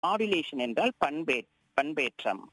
Modulation என்றால் பண்பே பண்பேற்றம்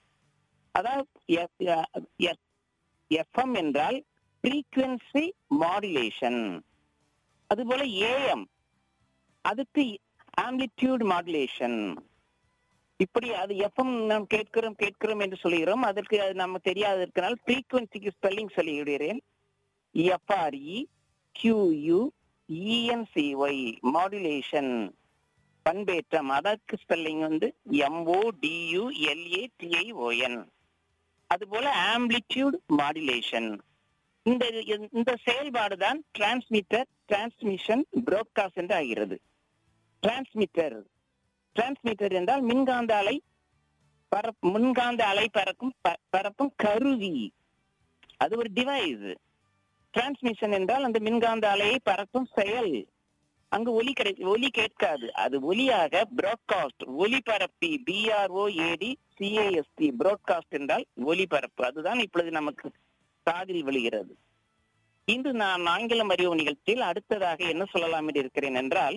அதாவது எஃப்எம் என்றால் ஃப்ரீக்வன்சி மாடுலேஷன் அதுபோல ஏஎம் அதுக்கு ஆம்பிளிடியூட் மாடுலேஷன் இப்படி அது எஃப்எம் நாம் கேட்கிறோம் கேட்கிறோம் என்று சொல்லுகிறோம் அதற்கு அது நம்ம தெரியாது இருக்கனால ஃப்ரீக்வன்சிக்கு ஸ்பெல்லிங் சொல்லிவிடுகிறேன் எஃப்ஆர்இ கியூயு இஎன்சிஒய் மாடுலேஷன் பண்பேற்றம் அதற்கு ஸ்பெல்லிங் வந்து எம்ஓ டியூ எல்ஏ டிஐஓஎன் அதுபோல ஆம்பிளிடியூட் மாடுலேஷன் இந்த இந்த செயல்பாடு தான் டிரான்ஸ்மிட்டர் டிரான்ஸ்மிஷன் புரோட்காஸ்ட் என்று ஆகிறது டிரான்ஸ்மிட்டர் டிரான்ஸ்மிட்டர் என்றால் மின்காந்த அலை பரப் மின்காந்த அலை பறக்கும் ப- பரப்பும் கருவி அது ஒரு டிவைஸ் டிரான்ஸ்மிஷன் என்றால் அந்த மின்காந்த அலையை பரப்பும் செயல் அங்கு ஒலி கிடை ஒலி கேட்காது அது ஒலியாக பிராட்காஸ்ட் ஒலிபரப்பி பிஆர்ஓ ஏடி சிஏஎஸ்டி பிராட்காஸ்ட் என்றால் ஒலிபரப்பு அதுதான் இப்பொழுது நமக்கு காதில் விழுகிறது இன்று நான் ஆங்கிலம் அறிவு நிகழ்ச்சியில் அடுத்ததாக என்ன சொல்லலாம் என்று இருக்கிறேன் என்றால்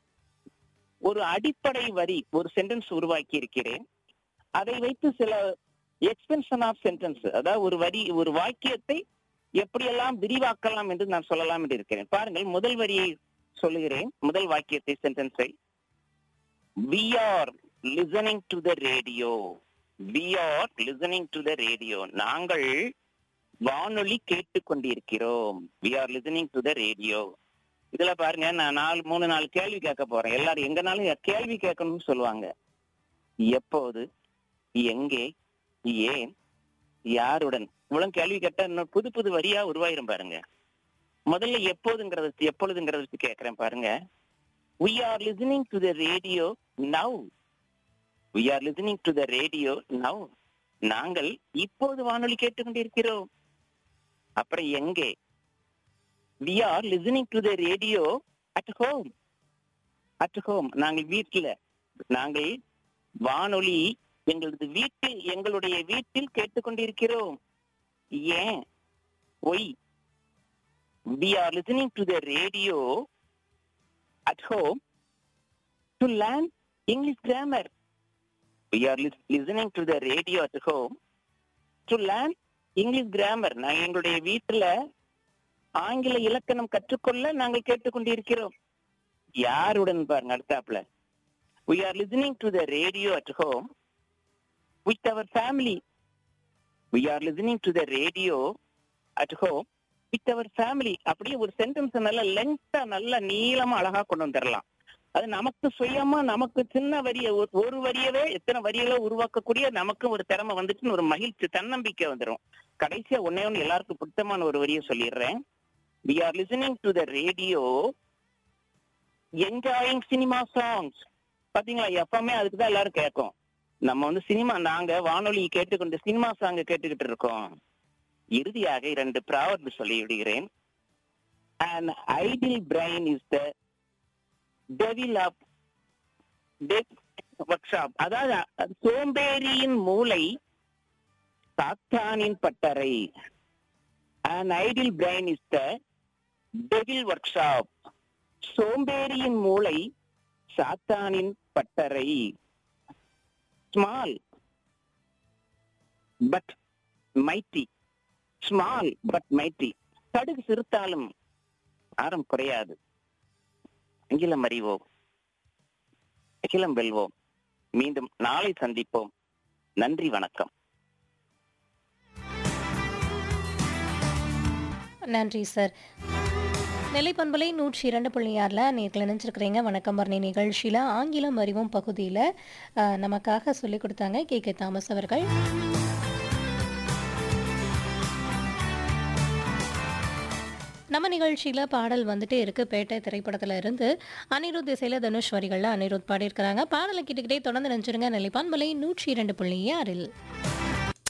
ஒரு அடிப்படை வரி ஒரு சென்டென்ஸ் உருவாக்கி இருக்கிறேன் அதை வைத்து சில எக்ஸ்பென்ஷன் ஆஃப் சென்டென்ஸ் அதாவது ஒரு வரி ஒரு வாக்கியத்தை எப்படியெல்லாம் விரிவாக்கலாம் என்று நான் சொல்லலாம் என்று இருக்கிறேன் பாருங்கள் முதல் வரியை சொல்லுகிறேன் முதல் வாக்கியத்தை சென்டென்ஸை we are listening to the radio we are listening to the radio நாங்கள் வானொலி கேட்டுக்கொண்டிருக்கிறோம் we are listening to the radio இதுல பாருங்க நான் நாலு மூணு நாலு கேள்வி கேட்க போறேன் எல்லாரும் எங்கனாலும் கேள்வி கேட்கணும்னு சொல்லுவாங்க எப்போது எங்கே ஏன் யாருடன் இவ்வளவு கேள்வி கேட்டா இன்னும் புது புது வரியா உருவாயிரும் பாருங்க முதல்ல எப்போதுங்கிறது எப்பொழுதுங்கிறத வச்சு கேட்கிறேன் பாருங்க we are listening to the radio now we are listening to the radio now நாங்கள் இப்போது வானொலி கேட்டுக்கொண்டிருக்கிறோம் அப்புறம் எங்கே we are listening to the radio at home at home நாங்கள் வீட்டுல நாங்கள் வானொலி எங்களது வீட்டில் எங்களுடைய வீட்டில் கேட்டுக்கொண்டிருக்கிறோம் ஏன் why we are listening to the radio at home to learn English grammar. We are lis- listening to the radio at home to learn English grammar. நாங்கள் எங்களுடைய வீட்டுல ஆங்கில இலக்கணம் கற்றுக்கொள்ள நாங்கள் கேட்டுக்கொண்டிருக்கிறோம் யாருடன் பாருங்க அடுத்தாப்புல we are listening to the radio at home with our family we are listening to the radio at home with our family அப்படியே ஒரு சென்டென்ஸ் நல்ல லென்த்தா நல்ல நீளமா அழகா கொண்டு வந்துடலாம் அது நமக்கு சுயமா நமக்கு சின்ன வரிய ஒரு- ஒரு வரியவே எத்தனை வரிகளை உருவாக்கக்கூடிய நமக்கு ஒரு திறமை வந்துச்சுன்னு ஒரு மகிழ்ச்சி தன்னம்பிக்கை வந்துடும் கடைசியா ஒன்னே ஒண்ணு எல்லாருக்கும் பிடித்தமான ஒரு வரியை சொல்லிடுறேன் we are listening to the radio enjoying cinema songs பாத்தீங்களா எப்பவுமே அதுக்கு தான் எல்லாரும் கேட்கும் நம்ம வந்து சினிமா நாங்க வானொலி கேட்டுக்கொண்டு சினிமா சாங் கேட்டுக்கிட்டு இருக்கோம் இறுதியாக இரண்டு ப்ராவர்பு சொல்லி விடுகிறேன் an idle brain is the devil of workshop அதாவது அ- சோம்பேறியின் மூளை சாத்தானின் பட்டறை an idle brain is the devil workshop சோம்பேறியின் மூளை சாத்தானின் பட்டறை small but mighty small but mighty கடுகு சிறுத்தாலும் ஆரம் குறையாது அகிலம் அறிவோம் அகிலம் வெல்வோம் மீண்டும் நாளை சந்திப்போம் நன்றி வணக்கம் நன்றி சார் நெல்லை பண்பலை நூற்றி இரண்டு புள்ளி ஆறில் நேரில் நினைச்சிருக்கிறீங்க வணக்கம் பரணி நிகழ்ச்சியில் ஆங்கிலம் அறிவும் பகுதியில் அஹ், நமக்காக சொல்லிக் கொடுத்தாங்க கே கே தாமஸ் அவர்கள் நம்ம நிகழ்ச்சியில் பாடல் வந்துட்டே இருக்கு பேட்டை திரைப்படத்தில் இருந்து அனிருத் இசையில் தனுஷ் வரிகளில் அனிருத் பாடியிருக்கிறாங்க பாடலை கேட்டுக்கிட்டே தொடர்ந்து நினைச்சிருங்க நெல்லை பண்பலை நூற்றி இரண்டு புள்ளி ஆறில்